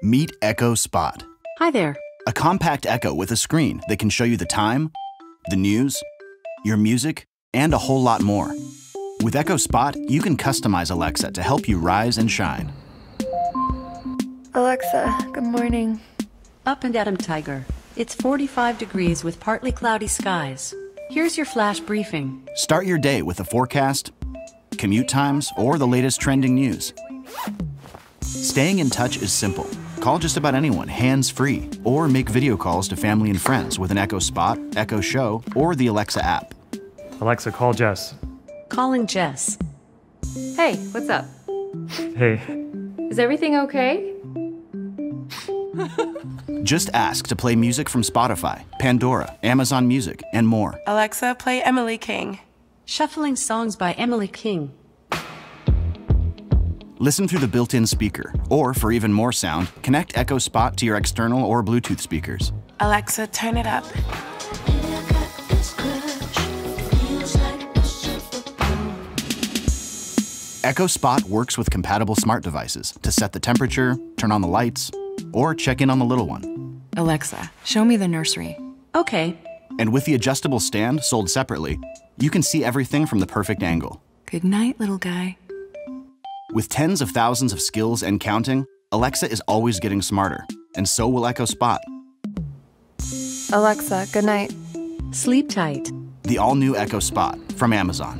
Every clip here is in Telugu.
Meet Echo Spot, Hi there. a compact Echo with a screen that can show you the time, the news, your music, and a whole lot more. With Echo Spot, you can customize Alexa to help you rise and shine. Alexa, good morning. Up and at 'em, Tiger. It's 45 degrees with partly cloudy skies. Here's your flash briefing. Start your day with a forecast, commute times, or the latest trending news. Staying in touch is simple. Call just about anyone hands free, or make video calls to family and friends with an Echo Spot, Echo Show, or the Alexa app. Alexa, call Jess. Calling Jess. Hey, what's up? Hey, Is everything okay? Just ask to play music from Spotify, Pandora, Amazon Music, and more. Alexa, play Emily King. Shuffling songs by Emily King. Listen through the built in speaker, or for even more sound, connect Echo Spot to your external or Bluetooth speakers. Alexa, turn it up. Echo Spot works with compatible smart devices to set the temperature, turn on the lights, or check in on the little one. Alexa, show me the nursery. Okay. And with the adjustable stand sold separately, you can see everything from the perfect angle. Good night, little guy. With tens of thousands of skills and counting, Alexa is always getting smarter, and so will Echo Spot. Alexa, good night. Sleep tight. The all new Echo Spot from Amazon.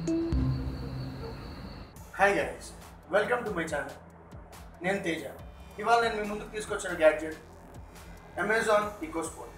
Hi guys welcome to my channel నేను తేజ ఇవాళ నేను మీ ముందుకు తీసుకొచ్చిన గ్యాడ్జెట్ అమెజాన్ ఈకోస్పోర్ట్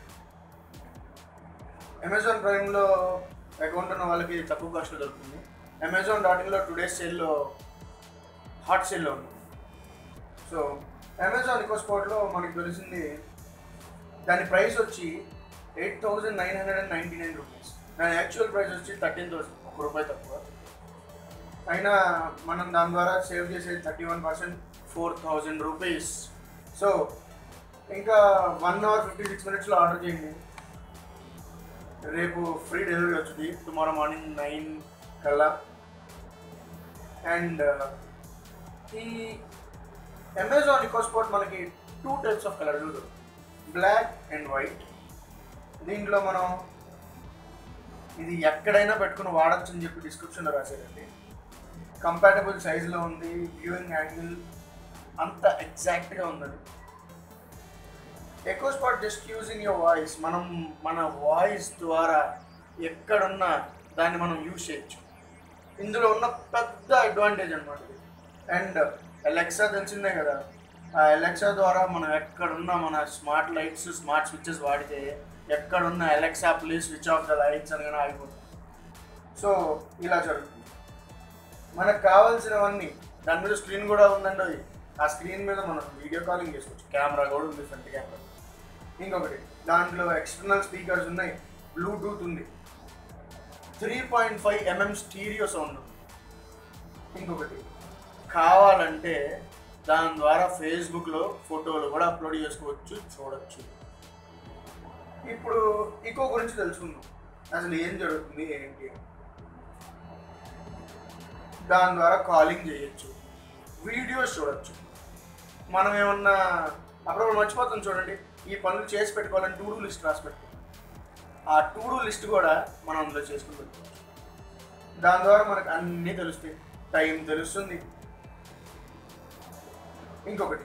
అమెజాన్ ప్రైమ్లో అకౌంట్ ఉన్న వాళ్ళకి ఇది తక్కువ కాస్ట్లో దొరుకుతుంది అమెజాన్ డాట్ ఇన్లో టుడే సేల్లో హాట్ సేల్లో ఉంది సో అమెజాన్ ఈకోస్పోర్ట్లో మనకి తెలిసింది దాని ప్రైస్ వచ్చి eight thousand nine hundred and ninety nine rupees దాని యాక్చువల్ ప్రైస్ వచ్చి థర్టీన్ థౌసండ్ ఒక రూపాయి తక్కువ అయినా మనం దాని ద్వారా సేవ్ చేసేది thirty one percent four thousand rupees so ఇంకా వన్ అవర్ ఫిఫ్టీ సిక్స్ మినిట్స్లో ఆర్డర్ చేయండి రేపు ఫ్రీ డెలివరీ వచ్చింది టుమారో మార్నింగ్ నైన్ కల్లా అండ్ ఈ అమెజాన్ ఇకోస్పోర్ట్ మనకి టూ టైప్స్ ఆఫ్ కలర్స్ ఉంటుంది బ్లాక్ అండ్ వైట్ దీంట్లో మనం ఇది ఎక్కడైనా పెట్టుకుని వాడచ్చు అని చెప్పి డిస్క్రిప్షన్లో రాశారండి కంపాటబుల్ సైజులో ఉంది వ్యూయింగ్ యాంగిల్ అంత ఎగ్జాక్ట్గా ఉందండి Echo spot just using your voice మనం మన వాయిస్ ద్వారా ఎక్కడున్నా దాన్ని మనం యూజ్ చేయొచ్చు ఇందులో ఉన్న పెద్ద అడ్వాంటేజ్ అనమాట ఇది అండ్ ఎలెక్సా తెలిసిందే కదా ఆ ఎలెక్సా ద్వారా మనం ఎక్కడున్నా మన స్మార్ట్ లైట్స్ స్మార్ట్ స్విచ్చెస్ వాడితే ఎక్కడున్న Alexa please switch off the lights అని కానీ ఆగిపోతుంది సో ఇలా జరుగుతుంది మనకు కావాల్సినవన్నీ దాని మీద స్క్రీన్ కూడా ఉందండి అది. ఆ స్క్రీన్ మీద మనం వీడియో కాలింగ్ చేసుకోవచ్చు కెమెరా కూడా ఉంది ఫ్రంట్ కెమెరా ఇంకొకటి దాంట్లో ఎక్స్టర్నల్ స్పీకర్స్ ఉన్నాయి బ్లూటూత్ ఉంది three point five mm stereo sound ఉంది ఇంకొకటి కావాలంటే దాని ద్వారా ఫేస్బుక్లో ఫోటోలు కూడా అప్లోడ్ చేసుకోవచ్చు చూడొచ్చు ఇప్పుడు ఇకో గురించి తెలుసుకుందాం అసలు ఏం జరుగుతుంది ఏంటి అని. దాని ద్వారా కాలింగ్ చేయొచ్చు వీడియోస్ చూడొచ్చు మనం ఏమన్నా అప్పుడప్పుడు మర్చిపోతాం చూడండి ఈ పనులు చేసి పెట్టుకోవాలని టూ డూ లిస్ట్ రాసి పెట్టుకోవాలి ఆ టూ డూ లిస్ట్ కూడా మనం అందులో చేసుకుని పెట్టుకోవచ్చు దాని ద్వారా మనకు అన్నీ తెలుస్తాయి టైం తెలుస్తుంది ఇంకొకటి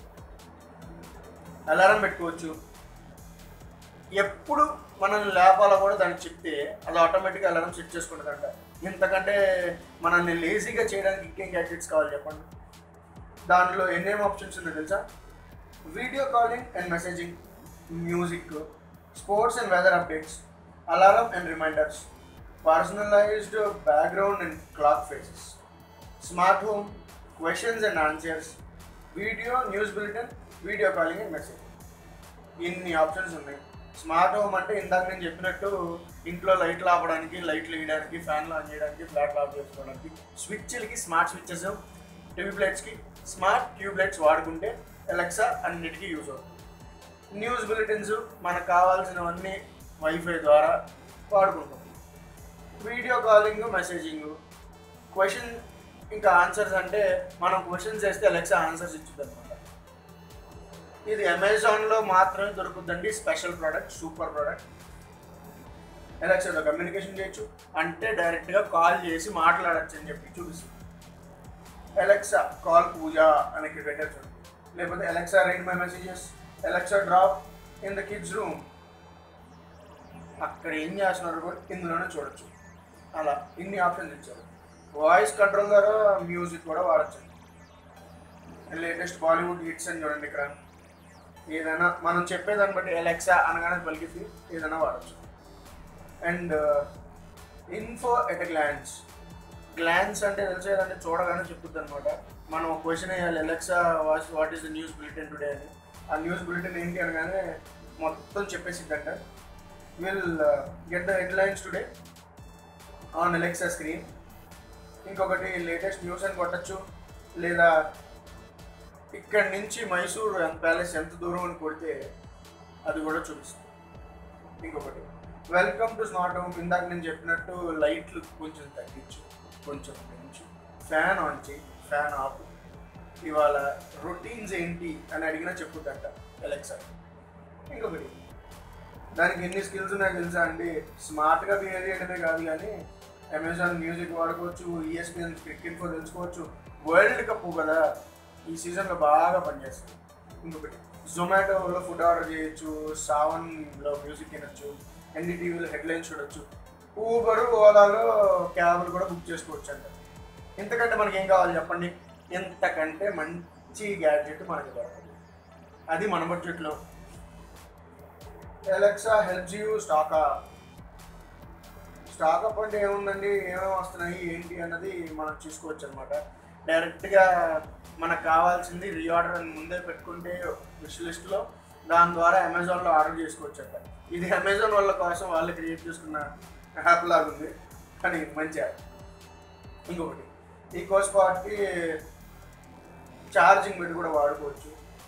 అలారం పెట్టుకోవచ్చు ఎప్పుడు మనల్ని లేపాలో కూడా దానికి చెప్తే అది ఆటోమేటిక్గా అలారం సెట్ చేసుకుంటుందంట ఇంతకంటే మనల్ని లేజీగా చేయడానికి ఇంకేం గ్యాడ్జెట్స్ కావాలి చెప్పండి దాంట్లో ఎన్నేం ఆప్షన్స్ ఉన్నాయో తెలుసా video calling and messaging music sports and weather updates alarm and reminders personalised background and clock faces smart home questions and answers video news bulletin video calling and message ఇన్ని ఆప్షన్స్ ఉన్నాయి స్మార్ట్ హోమ్ అంటే ఇందాక నేను చెప్పినట్టు ఇంట్లో లైట్లు ఆపడానికి లైట్లు వేయడానికి ఫ్యాన్లు ఆన్ చేయడానికి ఫ్లాట్లు ఆఫ్ చేసుకోవడానికి స్విచ్లకి స్మార్ట్ స్విచ్చెస్ ట్యూబ్ లైట్స్కి స్మార్ట్ ట్యూబ్ లైట్స్ వాడుకుంటే ఎలక్సా అన్నిటికీ యూజ్ అవుతుంది న్యూస్ బులెటిన్స్ మనకు కావాల్సినవన్నీ వైఫై ద్వారా వాడుకుంటాం వీడియో కాలింగ్ మెసేజింగ్ క్వశ్చన్ ఇంకా ఆన్సర్స్ అంటే మనం క్వశ్చన్స్ వేస్తే అలెక్సా ఆన్సర్స్ ఇచ్చింది అనమాట ఇది అమెజాన్లో మాత్రమే దొరుకుతుందండి స్పెషల్ ప్రోడక్ట్ సూపర్ ప్రోడక్ట్ ఎలక్సాతో కమ్యూనికేషన్ చేయొచ్చు అంటే డైరెక్ట్గా కాల్ చేసి మాట్లాడచ్చు అని చెప్పి చూపిస్తుంది ఎలక్సా కాల్ పూజ అని ఇక్కడ పెట్టారు చూడండి లేకపోతే Alexa write my messages Alexa drop in the kids room అక్కడ ఏం చేస్తున్నారు కూడా ఇందులోనే చూడొచ్చు అలా ఇన్ని ఆప్షన్స్ ఇచ్చారు వాయిస్ కంట్రోల్ ద్వారా మ్యూజిక్ కూడా వాడచ్చు లేటెస్ట్ బాలీవుడ్ హిట్స్ అని చూడండి ఇక్కడ ఏదైనా మనం చెప్పేదాన్ని బట్టి ఎలెక్సా అనగానే పలికిద్ది ఏదైనా వాడచ్చు and info at glance glance అంటే తెలిసేదంటే చూడగానే చెప్పుద్ది అనమాట మనం ఒక క్వశ్చన్ వేయాలి Alexa what what is the news bulletin today అని ఆ న్యూస్ బులెటిన్ ఏంటి అనగానే మొత్తం చెప్పేసిద్దంట will get the headlines today on Alexa screen ఇంకొకటి లేటెస్ట్ న్యూస్ అని కొట్టచ్చు లేదా ఇక్కడి నుంచి మైసూర్ ప్యాలెస్ ఎంత దూరం అని కొడితే అది కూడా చూపిస్తుంది ఇంకొకటి వెల్కమ్ టు స్మార్ట్ హోమ్ ఇందాక నేను చెప్పినట్టు లైట్లు కొంచెం తగ్గించు కొంచెం పెంచు ఫ్యాన్ ఆన్ చేయి ఫ్యాన్ ఆఫ్ ఇవాళ రొటీన్స్ ఏంటి అని అడిగినా చెప్పుద్దంట ఎలెక్సా ఇంకొకటి దానికి ఎన్ని స్కిల్స్ ఉన్నాయో తెలుసా అండి స్మార్ట్గా బిహేవ్ చేయడమే కాదు కానీ అమెజాన్ మ్యూజిక్ వాడుకోవచ్చు ఈఎస్పిఎన్ క్రికెట్ ఫోర్ తెలుసుకోవచ్చు వరల్డ్ కప్ కదా ఈ సీజన్లో బాగా పనిచేస్తుంది ఇంకొకటి జొమాటోలో ఫుడ్ ఆర్డర్ చేయొచ్చు సావన్లో మ్యూజిక్ వినొచ్చు ఎన్డీటీవీలో హెడ్లైన్స్ చూడొచ్చు ఊబర్ ఓలాలో క్యాబ్లు కూడా బుక్ చేసుకోవచ్చు అంట ఇంతకంటే మనకి ఏం కావాలి చెప్పండి ఇంతకంటే మంచి గ్యాడ్జెట్ మనకి దొరకదు అది మన బడ్జెట్లో Alexa helps you stack stack up అంటే ఏముందండి ఏమేమి వస్తున్నాయి ఏంటి అన్నది మనం చూసుకోవచ్చు అనమాట డైరెక్ట్గా మనకు కావాల్సింది రీఆర్డర్ అని ముందే పెట్టుకుంటే విష్ లిస్ట్లో దాని ద్వారా అమెజాన్లో ఆర్డర్ చేసుకోవచ్చు అంట ఇది అమెజాన్ వాళ్ళ కోసం వాళ్ళు క్రియేట్ చేసుకున్న యాప్ లాగా ఉంది కానీ మంచి యాప్ ఇంకొకటి ఈ కోస్పాట్కి ఛార్జింగ్ పెట్టి కూడా వాడుకోవచ్చు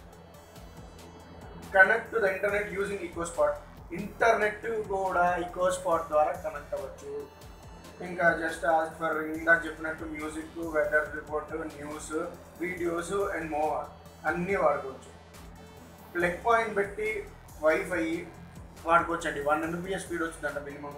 connect to the internet using Echo Spot internet కూడా ఈకోస్పాట్ ద్వారా కనెక్ట్ అవ్వచ్చు ఇంకా జస్ట్ యాజ్ ఫర్ ఇందాక చెప్పినట్టు music weather report news videos and more అన్నీ వాడుకోవచ్చు ప్లగ్ పాయింట్ పెట్టి వైఫై వాడుకోవచ్చు అండి వన్ ఎంబీపీఎస్ స్పీడ్ వచ్చిందంట మినిమము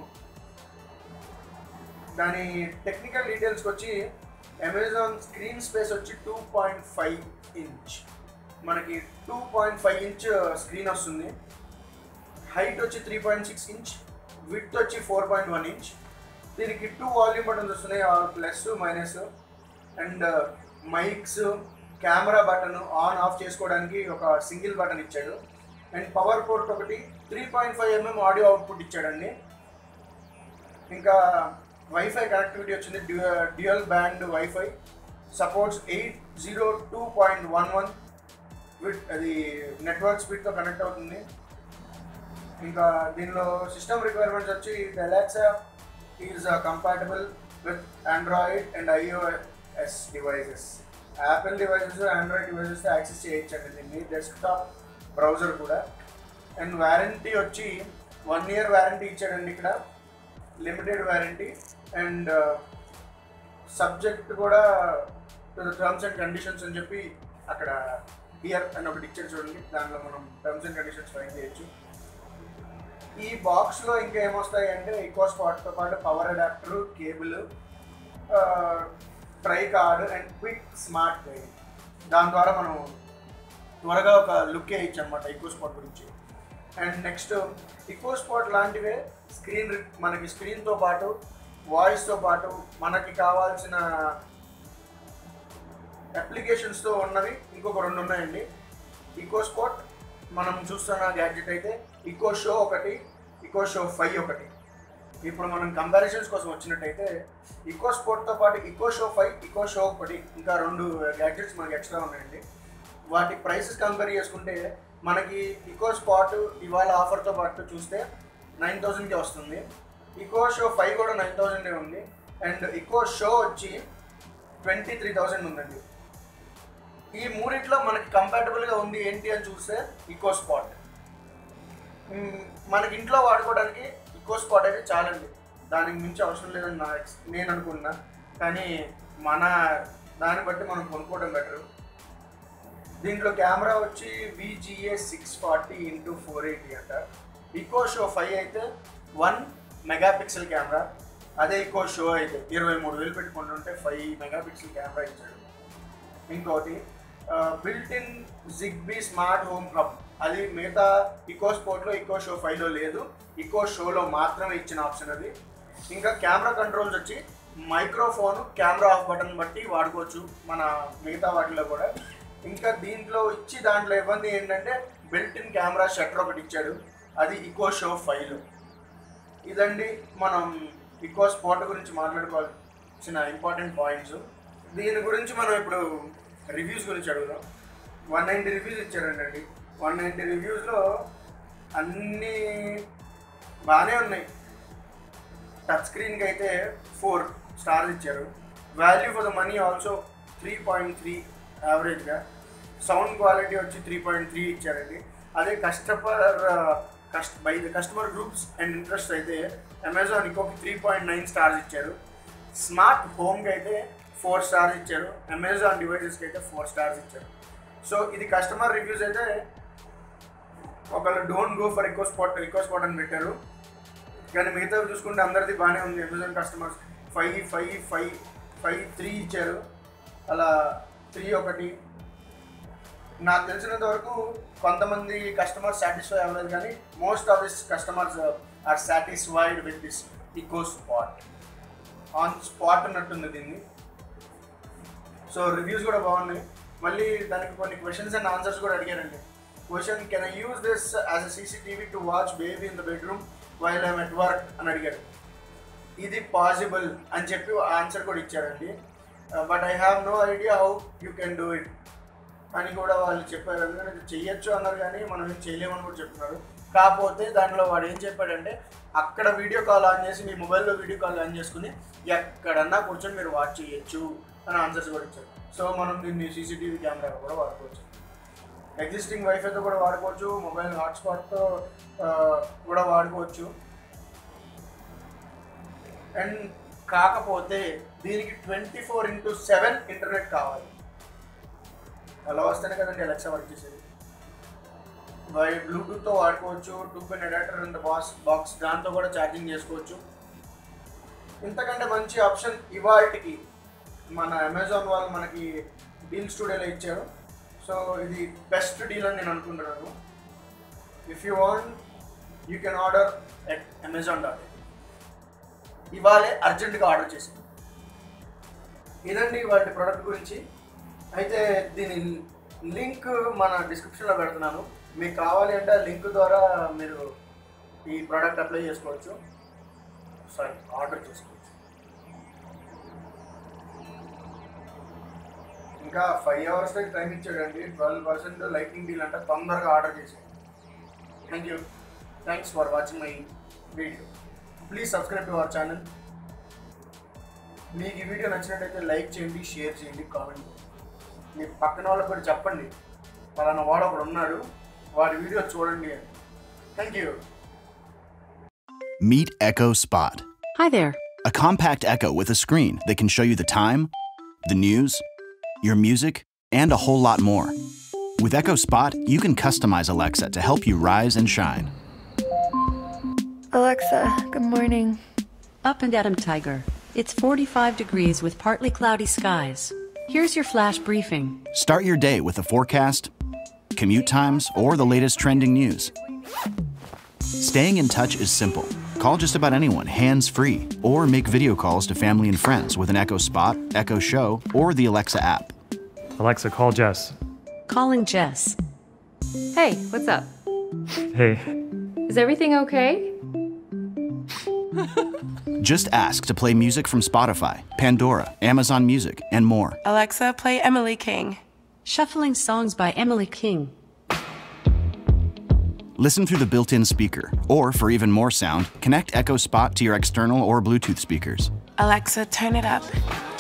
దాని టెక్నికల్ డీటెయిల్స్కి వచ్చి అమెజాన్ స్క్రీన్ స్పేస్ వచ్చి టూ పాయింట్ ఫైవ్ ఇంచ్ మనకి two point five inch screen వస్తుంది హైట్ వచ్చి three point six inch with వచ్చి ఫోర్ పాయింట్ వన్ ఇంచ్ దీనికి టూ వాల్యూమ్ బటన్స్ వస్తున్నాయి plus minus and mics camera button on off చేసుకోవడానికి ఒక సింగిల్ బటన్ ఇచ్చాడు అండ్ పవర్ పోర్ట్ ఒకటి three point five mm audio output ఇచ్చాడండి ఇంకా వైఫై కనెక్టివిటీ వచ్చింది dual band wifi supports eight zero two point one one with అది నెట్వర్క్ స్పీడ్తో కనెక్ట్ అవుతుంది ఇంకా దీనిలో సిస్టమ్ రిక్వైర్మెంట్స్ వచ్చి Alexa is compatible with Android and iOS devices Apple devices Android devices access చేయొచ్చండి దీన్ని డెస్క్టాప్ బ్రౌజర్ కూడా అండ్ వారంటీ వచ్చి వన్ ఇయర్ వారంటీ ఇచ్చాడండి ఇక్కడ లిమిటెడ్ వారంటీ అండ్ సబ్జెక్ట్ కూడా టర్మ్స్ అండ్ కండిషన్స్ అని చెప్పి అక్కడ హియర్ అని ఒకటి ఇచ్చాడు చూడండి దానిలో మనం టర్మ్స్ అండ్ కండిషన్స్ ఫైన్ చేయొచ్చు ఈ బాక్స్లో ఇంకా ఏమొస్తాయి అంటే ఈకో స్పాట్తో పాటు power adapter cable try card and quick smart guide దాని ద్వారా మనం త్వరగా ఒక లుక్ వేయచ్చు అనమాట ఈకో స్పాట్ గురించి అండ్ నెక్స్ట్ ఈకో స్పాట్ లాంటివే స్క్రీన్ మనకి స్క్రీన్తో పాటు వాయిస్తో పాటు మనకి కావాల్సిన అప్లికేషన్స్తో ఉన్నవి ఇంకొక రెండు ఉన్నాయండి ఈకో స్పాట్ మనం చూస్తున్న గ్యాడ్జెట్ అయితే ఈకో షో ఒకటి ఈకో షో ఫైవ్ ఒకటి ఇప్పుడు మనం కంపారిజన్స్ కోసం వచ్చినట్టయితే ఈకో స్పోర్ట్తో పాటు Echo Show five Echo Show ఒకటి ఇంకా రెండు గ్యాడ్జెట్స్ మనకి ఎక్స్ట్రా ఉన్నాయండి వాటి ప్రైసెస్ కంపేర్ చేసుకుంటే మనకి ఈకో స్పాట్ ఇవాళ ఆఫర్తో పాటు చూస్తే నైన్ థౌజండ్కి వస్తుంది ఈకో షో ఫైవ్ కూడా నైన్ థౌజండే ఉంది అండ్ ఈకో షో వచ్చి ట్వంటీ త్రీ థౌజండ్ ఉందండి ఈ మూడిట్లో మనకి కంపాటబుల్గా ఉంది ఏంటి అని చూస్తే ఈకో స్పాట్ మ్మ్, మనకి ఇంట్లో వాడుకోవడానికి ఈకో స్పాట్ అయితే చాలండి దానికి మించి అవసరం లేదని నా ఎక్స్ నేను అనుకున్నా కానీ మన దాన్ని బట్టి మనం కొనుక్కోవడం బెటర్ దీంట్లో కెమెరా వచ్చి VGA six forty into four eighty అంట ఈకో షో ఫైవ్ అయితే వన్ మెగాపిక్సెల్ కెమెరా అదే ఈకో షో అయితే ఇరవై మూడు వేలు పెట్టుకుంటుంటే ఫైవ్ మెగాపిక్సెల్ కెమెరా ఇచ్చాడు ఇంకోటి built in Zigbee smart home hub అది మిగతా ఈకో స్పోర్ట్లో ఈకో షో ఫైవ్లో లేదు ఈకో షోలో మాత్రమే ఇచ్చిన ఆప్షన్ అది ఇంకా కెమెరా కంట్రోల్స్ వచ్చి మైక్రోఫోన్ కెమెరా ఆఫ్ బటన్ బట్టి వాడుకోవచ్చు మన మిగతా వాటిలో కూడా ఇంకా దీంట్లో ఇచ్చి దాంట్లో ఇబ్బంది ఏంటంటే బిల్ట్ ఇన్ కెమెరా షట్టర్ ఒకటి ఇచ్చాడు అది ఈకో షో ఫైవ్లో ఇదండి మనం ఈకో స్పాట్ గురించి మాట్లాడుకోవాల్సిన ఇంపార్టెంట్ పాయింట్స్ దీని గురించి మనం ఇప్పుడు రివ్యూస్ గురించి అడుగుదాం వన్ నైంటీ రివ్యూస్ ఇచ్చారండి వన్ నైంటీ రివ్యూస్లో అన్నీ బాగానే ఉన్నాయి టచ్ స్క్రీన్కి అయితే ఫోర్ స్టార్స్ ఇచ్చారు value for the money also three point three యావరేజ్గా సౌండ్ క్వాలిటీ వచ్చి త్రీ పాయింట్ త్రీ ఇచ్చారండి అదే customer cust by the customer groups and interest అయితే అమెజాన్ ఇంకొక త్రీ పాయింట్ నైన్ స్టార్స్ ఇచ్చారు స్మార్ట్ హోమ్కి అయితే ఫోర్ స్టార్స్ ఇచ్చారు అమెజాన్ డివైజెస్కి అయితే ఫోర్ స్టార్స్ ఇచ్చారు సో ఇది కస్టమర్ రివ్యూస్ అయితే ఒకళ్ళు don't go for Echo spot Echo spot అని పెట్టారు కానీ మిగతా చూసుకుంటే అందరిది బాగానే ఉంది Amazon customers five five five five three ఇచ్చారు అలా త్రీ ఒకటి నాకు తెలిసినంత వరకు కొంతమంది కస్టమర్స్ సాటిస్ఫై అవ్వలేదు కానీ most of this customers are satisfied with this Echo Spot on spot అన్నట్టుంది దీన్ని సో రివ్యూస్ కూడా బాగున్నాయి మళ్ళీ దానికి కొన్ని క్వశ్చన్స్ అండ్ ఆన్సర్స్ కూడా అడిగారండి question can I use this as a CCTV to watch baby in the bedroom while I'm at work అని అడిగారు ఇది పాసిబుల్ అని చెప్పి ఆన్సర్ కూడా ఇచ్చారండి but I have no idea how you can do it అని కూడా వాళ్ళు చెప్పారు అందుకని ఇది చెయ్యొచ్చు అన్నారు కానీ మనం ఏం చేయలేమని కూడా చెప్తున్నారు కాకపోతే దాంట్లో వాడు ఏం చెప్పాడంటే అక్కడ వీడియో కాల్ ఆన్ చేసి మీ మొబైల్లో వీడియో కాల్ ఆన్ చేసుకుని ఎక్కడన్నా కూర్చొని మీరు వాచ్ చేయొచ్చు అని ఆన్సర్స్ కూడా ఇచ్చారు సో మనం దీన్ని సీసీటీవీ కెమెరా కూడా వాడుకోవచ్చు ఎగ్జిస్టింగ్ వైఫైతో కూడా వాడుకోవచ్చు మొబైల్ హాట్స్పాట్తో కూడా వాడుకోవచ్చు అండ్ కాకపోతే దీనికి twenty four into seven internet కావాలి అలా వస్తేనే కదండి అలెక్సా వర్క్ చేసేది బై బ్లూటూత్తో వాడుకోవచ్చు two pin adapter and box box దాంతో కూడా ఛార్జింగ్ చేసుకోవచ్చు ఇంతకంటే మంచి ఆప్షన్ ఇవాళకి మన అమెజాన్ వాళ్ళు మనకి డీల్ స్టూడియోలో ఇచ్చారు సో ఇది బెస్ట్ డీల్ అని నేను అనుకుంటున్నాను if you want you can order at Amazon dot ఇవాళే అర్జెంటుగా ఆర్డర్ చేసింది ఇదండి వాటి ప్రోడక్ట్ గురించి అయితే దీని లింక్ మన డిస్క్రిప్షన్లో పెడుతున్నాను మీకు కావాలి అంటే ఆ లింక్ ద్వారా మీరు ఈ ప్రోడక్ట్ అప్లై చేసుకోవచ్చు సారీ ఆర్డర్ చేసుకోవచ్చు ఇంకా ఫైవ్ అవర్స్ టైం ఇచ్చాడండి ట్వెల్వ్ పర్సెంట్ లైటింగ్ డీల్ అంటే తొందరగా ఆర్డర్ చేసాను thank you thanks for watching my video please subscribe to our channel మీకు ఈ వీడియో నచ్చినట్టయితే లైక్ చేయండి షేర్ చేయండి కామెంట్ చేయండి మీ పక్కన వాళ్ళకి కూడా చెప్పండి పలానా వాడు ఒకడు ఉన్నాడు వాడి వీడియో చూడండి అని thank you Meet Echo Spot, Hi there. a compact Echo with a screen that can show you the time, the news, your music, and a whole lot more. With Echo Spot, you can customize Alexa to help you rise and shine. Alexa, good morning. Up and Adam Tiger. It's 45 degrees with partly cloudy skies. Here's your flash briefing. Start your day with a forecast, commute times, or the latest trending news. Staying in touch is simple. Call just about anyone hands free, or make video calls to family and friends with an Echo Spot, Echo Show, or the Alexa app. Alexa, call Jess. Calling Jess. Hey, what's up? Hey, Is everything okay? Just ask to play music from Spotify, Pandora, Amazon Music, and more. Alexa, play Emily King. Shuffling songs by Emily King. Listen through the built in speaker, or for even more sound, connect Echo Spot to your external or Bluetooth speakers. Alexa, turn it up.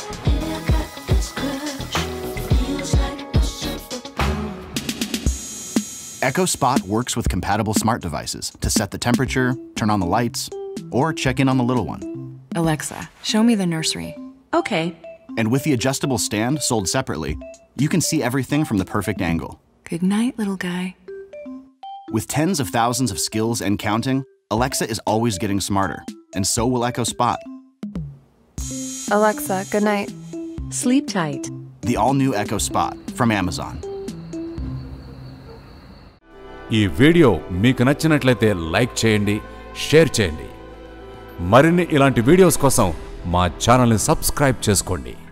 Echo Spot works with compatible smart devices to set the temperature, turn on the lights, or check in on the little one. Alexa, show me the nursery. Okay. And with the adjustable stand sold separately, you can see everything from the perfect angle. Good night, little guy. With tens of thousands of skills and counting, Alexa is always getting smarter, and so will Echo Spot, Alexa, good night. Sleep tight. the all new Echo Spot from Amazon. ఈ వీడియో మీకు నచ్చినట్లయితే లైక్ చేయండి షేర్ చేయండి మరిన్ని ఇలాంటి వీడియోస్ కోసం మా ఛానల్ని సబ్స్క్రైబ్ చేసుకోండి